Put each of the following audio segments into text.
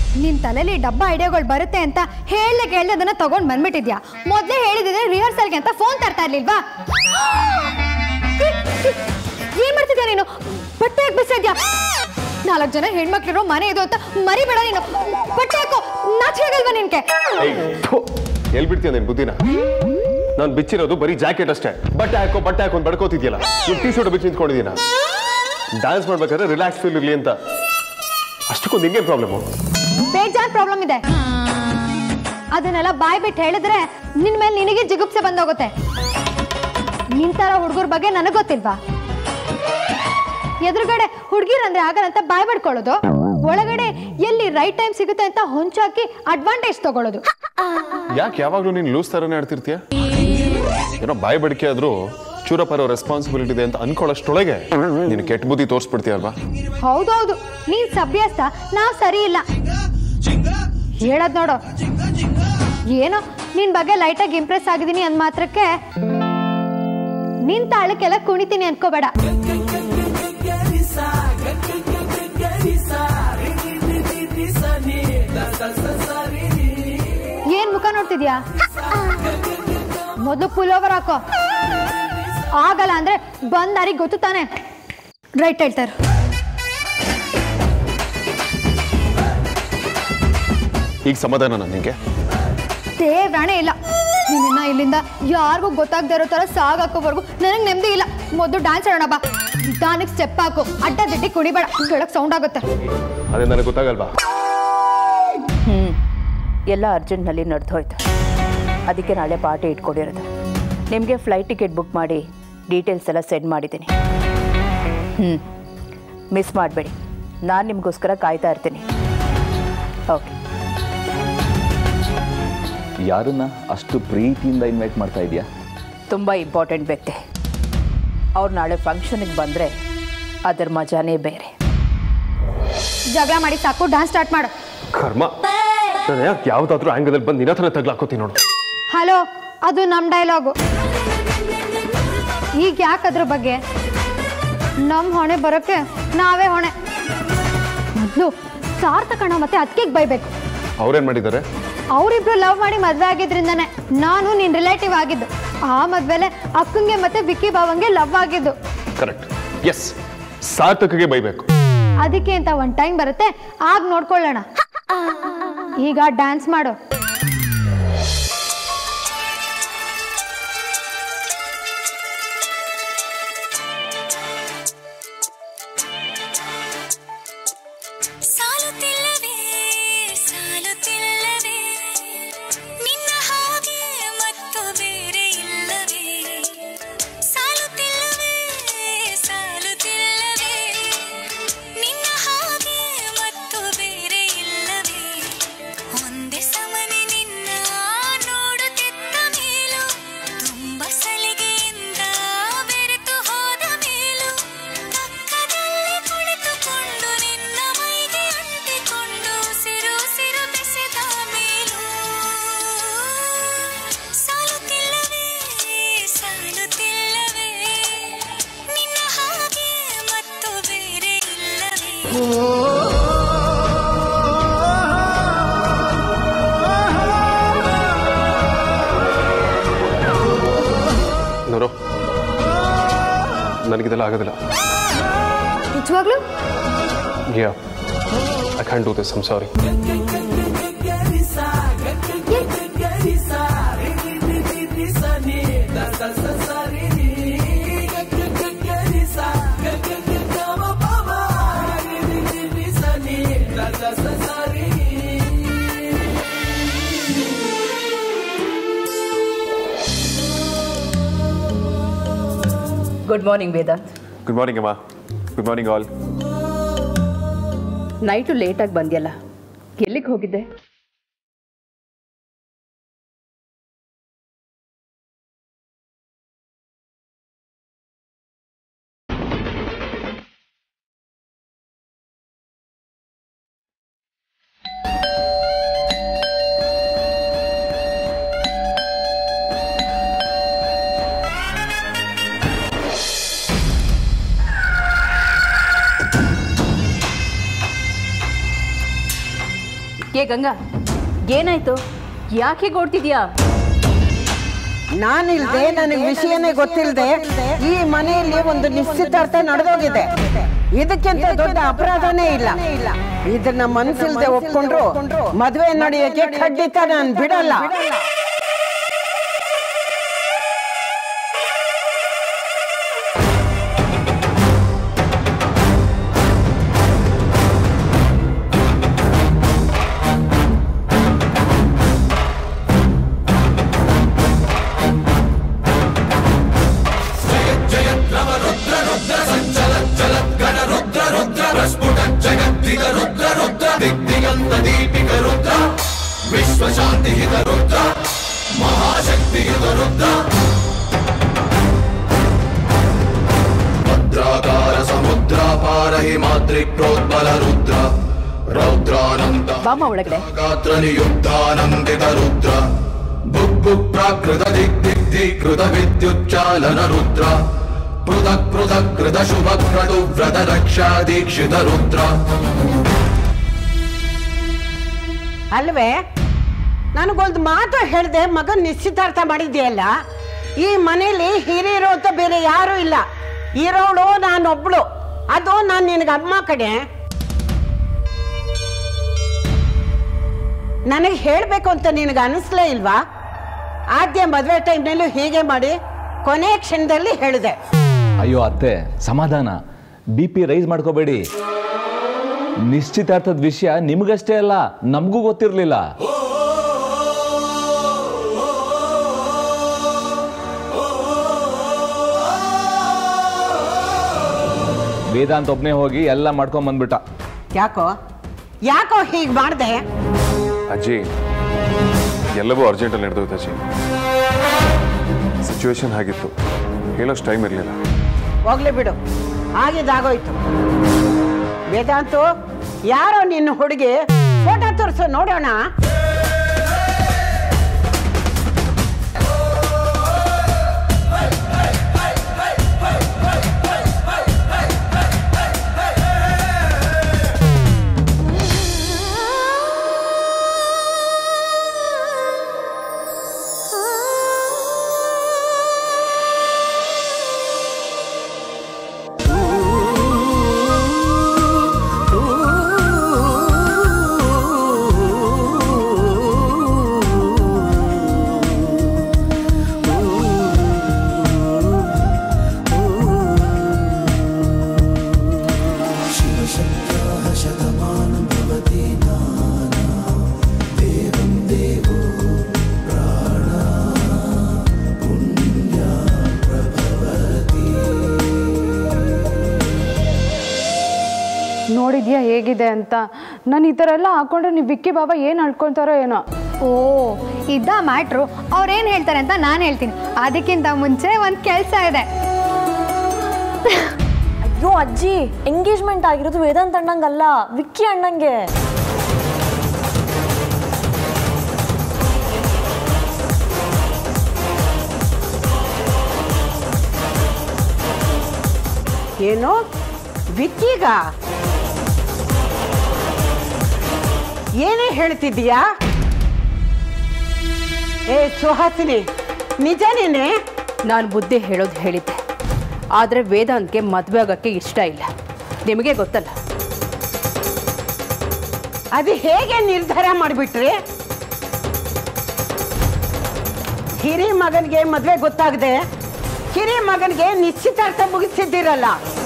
ನಿನ್ ತಲೆಲಿ ಡಬ್ಬ ಐಡಿಯಾಗಳು ಬರುತ್ತೆ ಅಂತ ಹೇಳಲೆ ಕೇಳಲೆ ಅದನ್ನ ತಗೊಂಡ್ ಬಂದ್ಬಿಟ್ಟಿದ್ಯಾ ಮೊದ್ಲೇ ಹೇಳಿದ್ರೆ ರಿಹರ್ಸಲ್ಗೆ ಅಂತ ಫೋನ್ ತರ್ತಾ ಇರ್ಲಿಲ್ವಾ ಏನ್ ಮಾಡ್ತಿದ್ಯಾ ನೀನು ಬಟ್ಟೆ ಯಾಕೆ ಬಿಸಿದ್ಯಾ ನಾಲ್ಕು ಜನ ಹೆಣ್ಮಕ್ಳಿರೋ ಮನೆ ಇದು ಅಂತ ಮರಿಬೇಡ ನೀನು ಬಟ್ಟೆ ಹಾಕೋ ನಾಚಿಕೆ ಆಗಲ್ವಾ ನಿನ್ಗೆ ಎಲ್ಲಿ ಬಿಡ್ತೀಯ ನಿನ್ ಬುದ್ಧಿನ ನಾನು ಬಿಚ್ಚಿರೋದು ಬರೀ ಜಾಕೆಟ್ ಅಷ್ಟೇ ಬಟ್ಟೆ ಹಾಕೋ ಬಟ್ಟೆ ಹಾಕೊಂಡು ಬಡ್ಕೋತಿದ್ಯಲ್ಲ ನೀನು ಟೀ ಶರ್ಟ್ ಬಿಚ್ಚಿ ನಿಂತ್ಕೊಂಡಿದ್ದೀನ ಡ್ಯಾನ್ಸ್ ಮಾಡ್ಬೇಕಾದ್ರೆ ರಿಲ್ಯಾಕ್ಸ್ ಫೀಲ್ ಇರಲಿ ಅಂತ ಅಷ್ಟಕ್ಕೊಂದು ಹಿಂಗೆ ಪ್ರಾಬ್ಲಮ್ಮು ಬೇಜಾನ್ ಪ್ರಾಬ್ಲಮ್ ಇದೆ ಅದನ್ನೆಲ್ಲ ಬಾಯ್ ಬಿಟ್ಟು ಹೇಳಿದ್ರೆ ನಿನ್ ಮೇಲೆ ನಿನಗೆ ಜಿಗುಪ್ಸೆ ಬಂದೋಗುತ್ತೆ ನಿನ್ ತರ ಹುಡುಗರ ಬಗ್ಗೆ ನನಗ್ ಗೊತ್ತಿಲ್ವಾ ಎದುರುಗಡೆ ಹುಡುಗಿರಂದ್ರೆ ಆಗಲ್ಲ ಅಂತ ಬಾಯ್ ಬಿಡ್ಕೊಳ್ಳೋದು ಒಳಗಡೆ ಎಲ್ಲಿ ರೈಟ್ ಟೈಮ್ ಸಿಗುತ್ತೆ ಅಂತ ಹೊಂಚಾಕಿ ಅಡ್ವಾಂಟೇಜ್ ತಗೊಳ್ಳೋದು ಯಾಕೆ ಯಾವಾಗಲೂ ನೀನು ಲೂಸ್ ಥರನೇ ಆಡ್ತಿರ್ತೀಯ ಏನೋ ಬಾಯಿ ಬಡಿಕೆ ಆದ್ರೂ ಚೂರಪ್ಪರೋ ರೆಸ್ಪಾನ್ಸಿಬಿಲಿಟಿ ಇದೆ ಅಂತ ಅನ್ಕೊಳ್ಳೋಷ್ಟೊಳಗೆ ನೀನು ಕೆಟ್ಟ ಬುದ್ಧಿ ತೋರಿಸ್ಬಿಡ್ತೀಯಲ್ವಾ ಹೌದೌದು ನೀನ್ ಸಭ್ಯಸ್ಥ ನಾವ್ ಸರಿ ಇಲ್ಲ ಹೇಳದ್ ನೋಡು ಏನೋ ನಿನ್ ಬಗ್ಗೆ ಲೈಟಾಗಿ ಇಂಪ್ರೆಸ್ ಆಗಿದ್ದೀನಿ ಅಂದ್ ಮಾತ್ರಕ್ಕೆ ನಿನ್ ತಾಳಕ್ಕೆಲ್ಲ ಕುಣಿತೀನಿ ಅನ್ಕೋಬೇಡ ಏನ್ ಮುಖ ನೋಡ್ತಿದ್ಯಾ ಮೊದಲು ಪುಲ್ ಹಾಕೋ ಆಗಲ್ಲ ಅಂದ್ರೆ ಬಂದ್ ದಾರಿಗೆ ಗೊತ್ತು ತಾನೆ ರೈಟ್ ಹೇಳ್ತಾರೆ ಈಗ ಸಮಾಧಾನ ನನಗೆ ದೇವ್ರಾಣೆ ಇಲ್ಲ ನಿನ್ನ ಇಲ್ಲಿಂದ ಯಾರಿಗೂ ಗೊತ್ತಾಗದೇ ಇರೋ ತರ ಸಾಗ್ ಹಾಕೋವರೆಗೂ ನನಗೆ ನೆಮ್ಮದಿ ಇಲ್ಲ ಮೊದಲು ಡ್ಯಾನ್ಸ್ ಆಡೋಣ ಬಾ ನಿಧಾನಕ್ಕೆ ಸ್ಟೆಪ್ ಹಾಕು ಅಡ್ಡ ದಿಡ್ಡಿ ಕುಣಿಬೇಡ ಕೆಳಗೆ ಸೌಂಡ್ ಆಗುತ್ತೆ ಅದೇ ನನಗೆ ಗೊತ್ತಾಗಲ್ವಾ ಹ್ಞೂ ಎಲ್ಲ ಅರ್ಜೆಂಟ್ನಲ್ಲಿ ನಡೆದು ಹೋಯ್ತು ಅದಕ್ಕೆ ನಾಳೆ ಪಾರ್ಟಿ ಇಟ್ಕೊಂಡಿರೋದು ನಿಮಗೆ ಫ್ಲೈಟ್ ಟಿಕೆಟ್ ಬುಕ್ ಮಾಡಿ ಡೀಟೇಲ್ಸ್ ಎಲ್ಲ ಸೆಂಡ್ ಮಾಡಿದ್ದೀನಿ ಹ್ಞೂ ಮಿಸ್ ಮಾಡಬೇಡಿ ನಾನು ನಿಮಗೋಸ್ಕರ ಕಾಯ್ತಾ ಇರ್ತೀನಿ ಓಕೆ ಯಾರನ್ನ ಅಷ್ಟು ಪ್ರೀತಿಯಿಂದ ಇನ್ವೈಟ್ ಮಾಡ್ತಾ ಇದೆಯಾ ತುಂಬ ಇಂಪಾರ್ಟೆಂಟ್ ವ್ಯಕ್ತಿ ಅವ್ರು ನಾಳೆ ಫಂಕ್ಷನಿಗೆ ಬಂದರೆ ಅದರ ಮಜಾನೇ ಬೇರೆ ಜಗಳ ಮಾಡಿ ಸಾಕು ಡ್ಯಾನ್ಸ್ ಸ್ಟಾರ್ಟ್ ಮಾಡು ಕರ್ಮ ನಾನು ಯಾಕೆ ಯಾವ್ದಾದ್ರೂ ಆಂಗಲಲ್ಲಿ ಬಂದು ನಿನ್ನ ಹತ್ರ ತಗ್ಲಾಕೋತೀನಿ ನೋಡು ಹಲೋ ಅದು ನಮ್ಮ ಡೈಲಾಗು ಈಗ ಯಾಕೆ ಅದ್ರ ಬಗ್ಗೆ ನಮ್ಮ ಹೊಣೆ ಬರೋಕ್ಕೆ ನಾವೇ ಹೊಣೆ ಮೊದಲು ಸಾರ್ಥಕಣ ಮತ್ತೆ ಅದಕ್ಕೆ ಬೈಬೇಕು ಅವ್ರೇನ್ ಮಾಡಿದ್ದಾರೆ ಅವರಿಬ್ರು ಲವ್ ಮಾಡಿ ಮದ್ವೆ ಆಗಿದ್ರಿಂದಾನೆ ನಾನು ನಿನ್ ರಿಲೇಟಿವ್ ಆಗಿದ್ದು ಆ ಮದ್ವೆಲೆ ಅಕ್ಕಂಗೆ ಮತ್ತೆ ವಿಕ್ಕಿ ಬಾವಂಗೆ ಲವ್ ಆಗಿದ್ದು ಕರೆಕ್ಟ್ ಎಸ್ ಸಾರ್ಥಕಗೆ ಬೈಬೇಕು ಅದಕ್ಕೆ ಅಂತ ಒಂದ್ ಟೈಮ್ ಬರುತ್ತೆ ಆಗ ನೋಡ್ಕೊಳ್ಳೋಣ ಈಗ ಡ್ಯಾನ್ಸ್ ಮಾಡು ಸಾಲುತ್ತಿಲ್ಲವೇ ಸಾಲುತ್ತಿಲ್ಲವೇ ನಿನ್ನ ಹಾಗೆ ಮತ್ತು ಬೇರೆ ಇಲ್ಲವೇ ಸಾಲುತ್ತಿಲ್ಲವೇ ಸಾಲುತ್ತಿಲ್ಲವೇ ನಿನ್ನ ಹಾಗೆ ಮತ್ತು ಬೇರೆ ಇಲ್ಲವೇ ಒಂದೇ ಸಮನೆ ನಿನ್ನ ನೋಡುತ್ತಿದ್ದ ಮೇಲೂ ತುಂಬ ಸಲಿಗೆಯಿಂದ ಬೆರೆತು ಹೋದ ಮೇಲೂ ಪಕ್ಕದಲ್ಲಿ ಕುಳಿತುಕೊಂಡು ನಿನ್ನ ಮೈಗೆ ಅಂಟಿಕೊಂಡು ಸಿರು ಸಿರು ಬೆಸೆದ ಮೇಲೂ ಸಾಲುತ್ತಿಲ್ಲವೇ ಸಾಲುತ್ತಿಲ್ಲವೇ ನಿನ್ನ ಹಾಗೆ ಮತ್ತು ಬೇರೆ ಇಲ್ಲವೇ ನೋಡು ನನಗಿದೆಲ್ಲ ಆಗೋದಿಲ್ಲ ನಿಜವಾಗ್ಲು yeah I can do this I'm sorry good morning Vedant good morning ಅಮ್ಮ ಗುಡ್ ಮಾರ್ನಿಂಗ್ ಆಲ್ ನೈಟು ಲೇಟಾಗಿ ಬಂದ್ಯಲ್ಲ ಎಲ್ಲಿಗೆ ಹೋಗಿದ್ದೆ ಏ ಗಂಗಾ ಏನಾಯ್ತು ಯಾಕೆ ಓಡ್ತಿದ್ಯಾ ನಾನಿಲ್ದೆ ನನಗೆ ವಿಷಯನೇ ಗೊತ್ತಿಲ್ಲದೆ ಈ ಮನೆಯಲ್ಲಿ ಒಂದು ನಿಶ್ಚಿತಾರ್ಥ ನಡೆದೋಗಿದೆ ಇದಕ್ಕಿಂತ ದೊಡ್ಡ ಅಪರಾಧನೇ ಇಲ್ಲ ಇದನ್ನ ಮನಸ್ಸಿಲ್ದೆ ಒಪ್ಕೊಂಡ್ರು ಮದುವೆ ನಡೆಯಕ್ಕೆ ಖಂಡಿತ ನಾನು ಬಿಡಲ್ಲ ಭದ್ರಾಕಾರ ಸಮುದ್ರಾಪಾರ ಹಿಮಾದ್ರಿ ಪ್ರೋದ್ಬಲ ರುದ್ರ ರೌದ್ರಾನಂದ ಬಾಮ ಒಳಗಡೆ ಗಾತ್ರ ನಿಯುಕ್ತಾನಂದಿತ ರುದ್ರ ಬುಗ್ಗು ಪ್ರಾಕೃತ ದಿಕ್ ದಿಕ್ ಧೀಕೃತ ವಿದ್ಯುಚ್ಚಾಲನ ರುದ್ರ ಪೃಥಕ್ ಪೃಥಕ್ ಕೃತ ಶುಭ ಕ್ರತು ವ್ರತ ರಕ್ಷಾ ದೀಕ್ಷಿತ ರುದ್ರ ಅಲ್ವೇ ನನಗೊಂದು ಮಾತು ಹೇಳ್ದೆ ಮಗನ್ ನಿಶ್ಚಿತಾರ್ಥ ಮಾಡಿದ್ಯಲ್ಲ ಈ ಮನೇಲಿ ಹಿರಿಯರು ಅಂತ ಬೇರೆ ಯಾರು ಇಲ್ಲ ಇರೋಳು ನಾನೊಬ್ಳು ಅದು ನಾನು ನಿನಗೆ ಅಮ್ಮ ಕಡೆ ನನಗೆ ಹೇಳಬೇಕು ಅಂತ ನಿನಗೆ ಅನಿಸ್ಲೇ ಇಲ್ವಾ ಆದ್ಯ ಮದುವೆ ಟೈಮ್ನಲ್ಲೂ ಹೀಗೆ ಮಾಡಿ ಕೊನೆ ಕ್ಷಣದಲ್ಲಿ ಹೇಳಿದೆ ಅಯ್ಯೋ ಅತ್ತೆ ಸಮಾಧಾನ ಬಿ ಪಿ ರೈಸ್ ಮಾಡ್ಕೋಬೇಡಿ ನಿಶ್ಚಿತಾರ್ಥದ ವಿಷಯ ನಿಮಗಷ್ಟೇ ಅಲ್ಲ ನಮಗೂ ಗೊತ್ತಿರಲಿಲ್ಲ ವೇದಾಂತ್ ಒಬ್ಬನೇ ಹೋಗಿ ಎಲ್ಲ ಮಾಡ್ಕೊಂಡ್ ಬಂದ್ಬಿಟ್ಟ ಯಾಕೋ ಯಾಕೋ ಹೀಗೆ ಮಾಡಿದೆ ಅಜ್ಜಿ ಎಲ್ಲವೂ ಅರ್ಜೆಂಟಲ್ಲಿ ನಡೆದೋಯ್ತು ಅಜ್ಜಿ ಸಿಚುವೇಶನ್ ಆಗಿತ್ತು ಹೇಳೋಷ್ಟು ಟೈಮ್ ಇರಲಿಲ್ಲ ಹೋಗ್ಲಿ ಬಿಡು ಆಗಿದ್ದಾಗೋಯ್ತು ವೇದಾಂತು ಯಾರೋ ನಿನ್ನ ಹುಡುಗಿ ಫೋಟೋ ತೋರಿಸು ನೋಡೋಣ ನೋಡಿದ್ಯಾ ಹೇಗಿದೆ ಅಂತ ನಾನು ಈ ಥರ ಎಲ್ಲ ಹಾಕೊಂಡ್ರೆ ನೀವು ವಿಕ್ಕಿ ಬಾಬಾ ಏನು ಅಳ್ಕೊತಾರೋ ಏನೋ ಓ ಇದ್ದ ಮ್ಯಾಟ್ರು ಅವ್ರೇನು ಹೇಳ್ತಾರೆ ಅಂತ ನಾನು ಹೇಳ್ತೀನಿ ಅದಕ್ಕಿಂತ ಮುಂಚೆ ಒಂದು ಕೆಲಸ ಇದೆ ಅಯ್ಯೋ ಅಜ್ಜಿ ಎಂಗೇಜ್ಮೆಂಟ್ ಆಗಿರೋದು ವೇದಾಂತ್ ಅಣ್ಣಂಗಲ್ಲ ವಿಕ್ಕಿ ಅಣ್ಣಂಗೆ ಏನು ವಿಕ್ಕೀಗ ಏನೇ ಹೇಳ್ತಿದ್ದೀಯಾ ಏ ಸುಹಾಸಿನಿ ನಿಜನೇನೆ ನಾನು ಬುದ್ಧಿ ಹೇಳೋದು ಹೇಳಿದ್ದೆ ಆದರೆ ವೇದಾಂತ್ಗೆ ಮದುವೆ ಆಗೋಕ್ಕೆ ಇಷ್ಟ ಇಲ್ಲ ನಿಮಗೆ ಗೊತ್ತಲ್ಲ ಅದು ಹೇಗೆ ನಿರ್ಧಾರ ಮಾಡಿಬಿಟ್ರಿ ಹಿರಿ ಮಗನಿಗೆ ಮದ್ವೆ ಗೊತ್ತಾಗದೆ ಹಿರಿ ಮಗನಿಗೆ ನಿಶ್ಚಿತಾರ್ಥ ಮುಗಿಸಿದ್ದೀರಲ್ಲ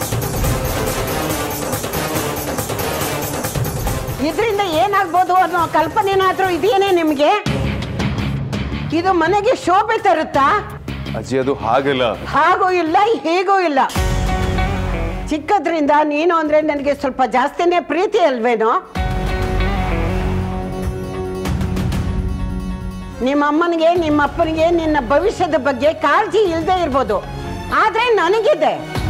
ಇದರಿಂದ ಏನಾಗ್ಬೋದು ಅನ್ನೋ ಕಲ್ಪನೆನಾದ್ರೂ ಇದೆಯೇನೆ ನಿಮಗೆ ಇದು ಮನೆಗೆ ಶೋಭೆ ತರುತ್ತಾ ಅಜ್ಜಿ ಅದು ಹಾಗೆಲ್ಲ ಹಾಗೂ ಇಲ್ಲ ಹೀಗೂ ಇಲ್ಲ ಚಿಕ್ಕದ್ರಿಂದ ನೀನು ಅಂದ್ರೆ ನನಗೆ ಸ್ವಲ್ಪ ಜಾಸ್ತಿನೇ ಪ್ರೀತಿ ಅಲ್ವೇನೋ ನಿಮ್ಮ ಅಮ್ಮನಿಗೆ ನಿಮ್ಮ ಅಪ್ಪನಿಗೆ ನಿನ್ನ ಭವಿಷ್ಯದ ಬಗ್ಗೆ ಕಾಳಜಿ ಇಲ್ಲದೆ ಇರ್ಬೋದು ಆದ್ರೆ ನನಗಿದೆ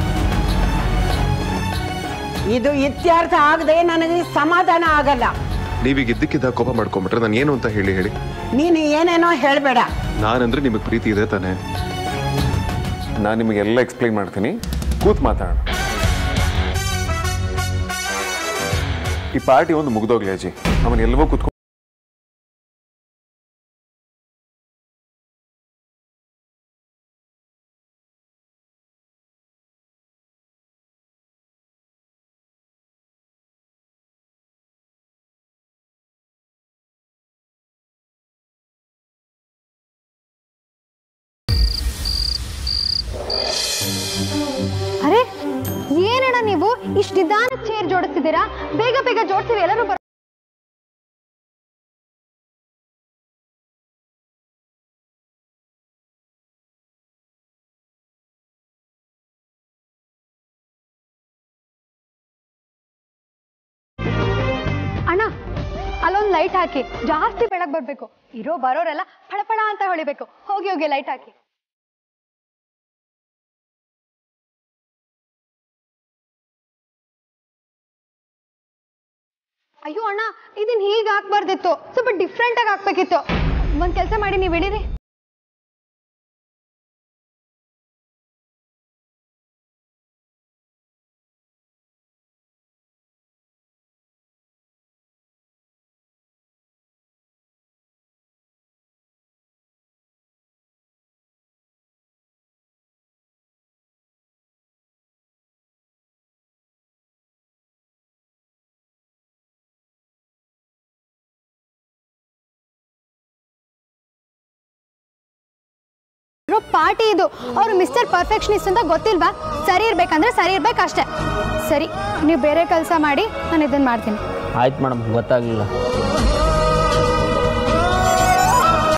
ಇದು ಇತ್ಯರ್ಥ ಆಗದೆ ನನಗೆ ಸಮಾಧಾನ ಆಗಲ್ಲ ನೀವೀಗ ಇದ್ದಕ್ಕಿದ್ದ ಕೋಪ ಮಾಡ್ಕೊಂಬಿಟ್ರೆ ನಾನು ಏನು ಅಂತ ಹೇಳಿ ಹೇಳಿ ನೀನು ಏನೇನೋ ಹೇಳಬೇಡ ನಾನಂದ್ರೆ ನಿಮಗೆ ಪ್ರೀತಿ ಇದೆ ತಾನೆ ನಾನು ನಿಮಗೆಲ್ಲ ಎಕ್ಸ್ಪ್ಲೈನ್ ಮಾಡ್ತೀನಿ ಕೂತ್ ಮಾತಾಡೋಣ ಈ ಪಾರ್ಟಿ ಒಂದು ಮುಗ್ದೋಗ್ಲಿ ಅಜ್ಜಿ ಅವನ್ ಎಲ್ಲವೋ ಕೂತ್ಕೊಂಡು ನೀವು ಇಷ್ಟು ನಿಧಾನ ಚೇರ್ ಜೋಡಿಸ್ತಿದ್ದೀರಾ ಬೇಗ ಬೇಗ ಜೋಡಿಸಿ ಎಲ್ಲರೂ ಬರ್ ಅಣ್ಣ ಅಲ್ಲೊಂದು ಲೈಟ್ ಹಾಕಿ ಜಾಸ್ತಿ ಬೆಳಗ್ ಬರ್ಬೇಕು ಇರೋ ಬರೋರೆಲ್ಲ ಫಳಫಳ ಅಂತ ಹೊಳಿಬೇಕು ಹೋಗಿ ಹೋಗಿ ಲೈಟ್ ಹಾಕಿ ಅಯ್ಯೋ ಅಣ್ಣ ಇದನ್ನ ಹೀಗೆ ಹಾಕ್ಬಾರ್ದಿತ್ತು ಸ್ವಲ್ಪ ಡಿಫ್ರೆಂಟ್ ಆಗಿ ಹಾಕ್ಬೇಕಿತ್ತು ಒಂದ್ ಕೆಲಸ ಮಾಡಿ ನೀವು ಇಡೀರಿ ಪಾರ್ಟಿ ಇದು ಅವರು ಮಿಸ್ಟರ್ ಪರ್ಫೆಕ್ಷನಿಸ್ಟ್ ಅಂತ ಗೊತ್ತಿಲ್ವಾ ಸರಿ ಇರ್ಬೇಕಂದ್ರೆ ಸರಿ ಇರ್ಬೇಕಷ್ಟೇ ಸರಿ ನೀವು ಬೇರೆ ಕೆಲಸ ಮಾಡಿ ನಾನು ಇದನ್ನ ಮಾಡ್ತೀನಿ ಆಯ್ತು ಮೇಡಮ್ ಗೊತ್ತಾಗಲಿಲ್ಲ